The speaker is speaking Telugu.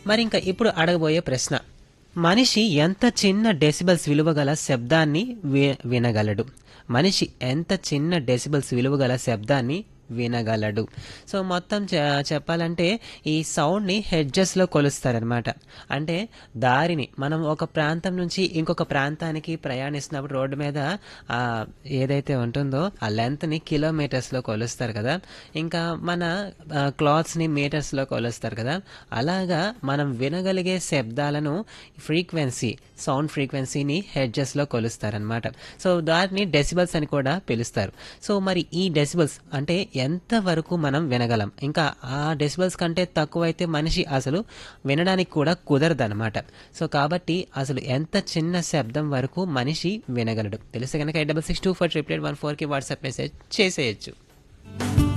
మరి ఇంకా ఇప్పుడు అడగబోయే ప్రశ్న మనిషి ఎంత చిన్న డెసిబల్స్ విలువ గల శబ్దాన్ని వి- వినగలడు మనిషి ఎంత చిన్న డెసిబల్స్ విలువ గల శబ్దాన్ని వినగలడు సో మొత్తం చె- చెప్పాలంటే ఈ సౌండ్ని హెడ్జెస్లో కొలుస్తారనమాట అంటే దారిని మనం ఒక ప్రాంతం నుంచి ఇంకొక ప్రాంతానికి ప్రయాణిస్తున్నప్పుడు రోడ్డు మీద ఆ, ఏదైతే ఉంటుందో ఆ లెంత్ని కిలోమీటర్స్లో కొలుస్తారు కదా ఇంకా మన ఆ, క్లాత్స్ని మీటర్స్లో కొలుస్తారు కదా అలాగా మనం వినగలిగే శబ్దాలను ఫ్రీక్వెన్సీ సౌండ్ ఫ్రీక్వెన్సీని హెడ్జెస్లో కొలుస్తారనమాట సో దాన్ని డెసిబల్స్ అని కూడా పిలుస్తారు సో మరి ఈ డెసిబల్స్ అంటే ఎంత వరకు మనం వినగలం ఇంకా ఆ డెసిబల్స్ కంటే తక్కువైతే మనిషి అసలు వినడానికి కూడా కుదరదనమాట సో కాబట్టి అసలు ఎంత చిన్న శబ్దం వరకు మనిషి వినగలడు తెలిస్తే కనుక eight double six two four triple eight one ఫోర్కి వాట్సాప్ మెసేజ్ చేసేయచ్చు